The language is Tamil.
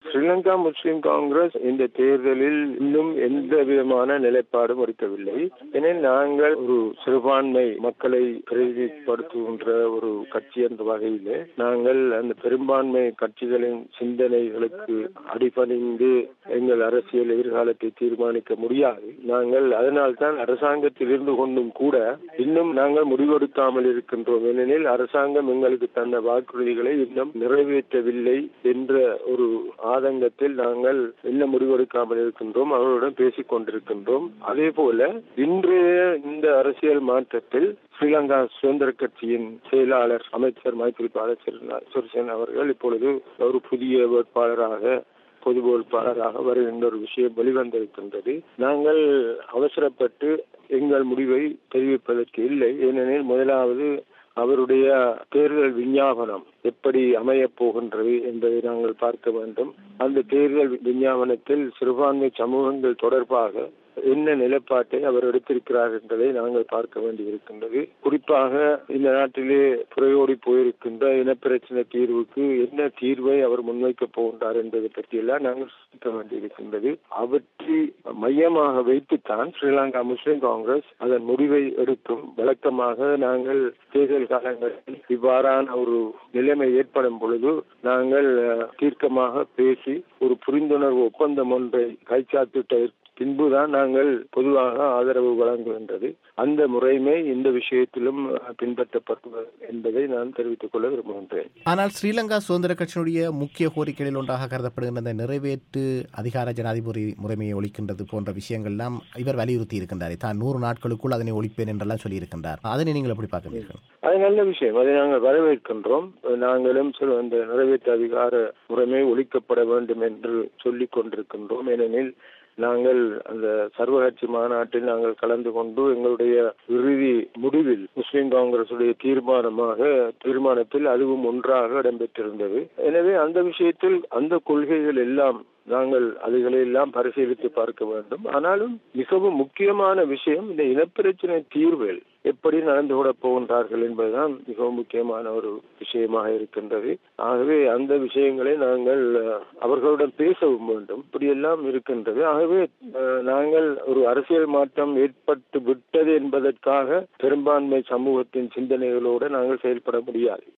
ஸ்ரீலங்கா முஸ்லிம் காங்கிரஸ் இந்த தேர்தலில் இன்னும் எந்த விதமான நிலைப்பாடும் எடுக்கவில்லை எனில் நாங்கள் ஒரு சிறுபான்மை மக்களை பிரதிநிதிப்படுத்துகின்ற ஒரு கட்சி என்ற வகையிலே நாங்கள் அந்த பெரும்பான்மை கட்சிகளின் சிந்தனைகளுக்கு அடிபணிந்து எங்கள் அரசியல் எதிர்காலத்தை தீர்மானிக்க முடியாது நாங்கள் அதனால்தான் அரசாங்கத்தில் இருந்து கொண்டும் கூட இன்னும் நாங்கள் முடிவெடுக்காமல் இருக்கின்றோம் ஏனெனில் அரசாங்கம் எங்களுக்கு தந்த வாக்குறுதிகளை இன்னும் நிறைவேற்றவில்லை என்ற ஒரு ஆதங்கத்தில் நாங்கள் இன்னும் முடிவெடுக்காமல் இருக்கின்றோம் அவர்களுடன் பேசிக் கொண்டிருக்கின்றோம் அதே போல இன்றைய இந்த அரசியல் மாற்றத்தில் ஸ்ரீலங்கா சுதந்திர கட்சியின் செயலாளர் அமைச்சர் மைத்திரிபால சிறிசேன அவர்கள் இப்பொழுது ஒரு புதிய வேட்பாளராக பொது வேட்பாளராக வருகின்ற ஒரு விஷயம் வெளிவந்திருக்கின்றது நாங்கள் அவசரப்பட்டு எங்கள் முடிவை தெரிவிப்பதற்கு இல்லை ஏனெனில் முதலாவது அவருடைய தேர்தல் விஞ்ஞாபனம் எப்படி அமையப் போகின்றது என்பதை நாங்கள் பார்க்க வேண்டும் அந்த தேர்தல் விஞ்ஞாபனத்தில் சிறுபான்மை சமூகங்கள் தொடர்பாக என்ன நிலைப்பாட்டை அவர் எடுத்திருக்கிறார் என்பதை நாங்கள் பார்க்க வேண்டியிருக்கின்றது குறிப்பாக இந்த நாட்டிலே புறையோடி போயிருக்கின்ற இனப்பிரச்சனை தீர்வுக்கு என்ன தீர்வை அவர் முன்வைக்கப் போகின்றார் என்பதை பற்றியெல்லாம் நாங்கள் சிந்திக்க வேண்டியிருக்கின்றது அவற்றை மையமாக வைத்துத்தான் ஸ்ரீலங்கா முஸ்லிம் காங்கிரஸ் அதன் முடிவை எடுக்கும் வழக்கமாக நாங்கள் தேர்தல் காலங்களில் இவ்வாறான ஒரு நிலைமை ஏற்படும் பொழுது நாங்கள் தீர்க்கமாக பேசி ஒரு புரிந்துணர்வு ஒப்பந்தம் ஒன்றை கைச்சாத்திட்ட பின்புதான் நாங்கள் பொதுவாக ஆதரவு வழங்குகின்றது அந்த முறைமை இந்த விஷயத்திலும் பின்பற்றப்பட்டது என்பதை நான் தெரிவித்துக் கொள்ள விரும்புகின்றேன் ஆனால் ஸ்ரீலங்கா சுதந்திர கட்சியினுடைய முக்கிய கோரிக்கைகளில் ஒன்றாக கருதப்படுகின்ற அந்த நிறைவேற்று அதிகார ஜனாதிபதி முறைமையை ஒழிக்கின்றது போன்ற விஷயங்கள்லாம் இவர் வலியுறுத்தி இருக்கின்றார் தான் நூறு நாட்களுக்குள் அதனை ஒழிப்பேன் என்றெல்லாம் சொல்லியிருக்கின்றார் அதனை நீங்கள் எப்படி பார்க்கிறீர்கள் அது நல்ல விஷயம் அதை நாங்கள் வரவேற்கின்றோம் நாங்களும் அந்த நிறைவேற்று அதிகார முறைமை ஒழிக்கப்பட வேண்டும் என்று சொல்லிக் கொண்டிருக்கின்றோம் ஏனெனில் நாங்கள் அந்த சர்வகட்சி மாநாட்டில் நாங்கள் கலந்து கொண்டு எங்களுடைய இறுதி முடிவில் முஸ்லிம் காங்கிரசுடைய தீர்மானமாக தீர்மானத்தில் அதுவும் ஒன்றாக இடம்பெற்றிருந்தது எனவே அந்த விஷயத்தில் அந்த கொள்கைகள் எல்லாம் நாங்கள் அதுகளை எல்லாம் பரிசீலித்து பார்க்க வேண்டும் ஆனாலும் மிகவும் முக்கியமான விஷயம் இந்த இனப்பிரச்சனை தீர்வில் எப்படி நடந்து கொள்ள போகின்றார்கள் என்பதுதான் மிகவும் முக்கியமான ஒரு விஷயமாக இருக்கின்றது ஆகவே அந்த விஷயங்களை நாங்கள் அவர்களுடன் பேசவும் வேண்டும் இப்படியெல்லாம் இருக்கின்றது ஆகவே நாங்கள் ஒரு அரசியல் மாற்றம் ஏற்பட்டு விட்டது என்பதற்காக பெரும்பான்மை சமூகத்தின் சிந்தனைகளோடு நாங்கள் செயல்பட முடியாது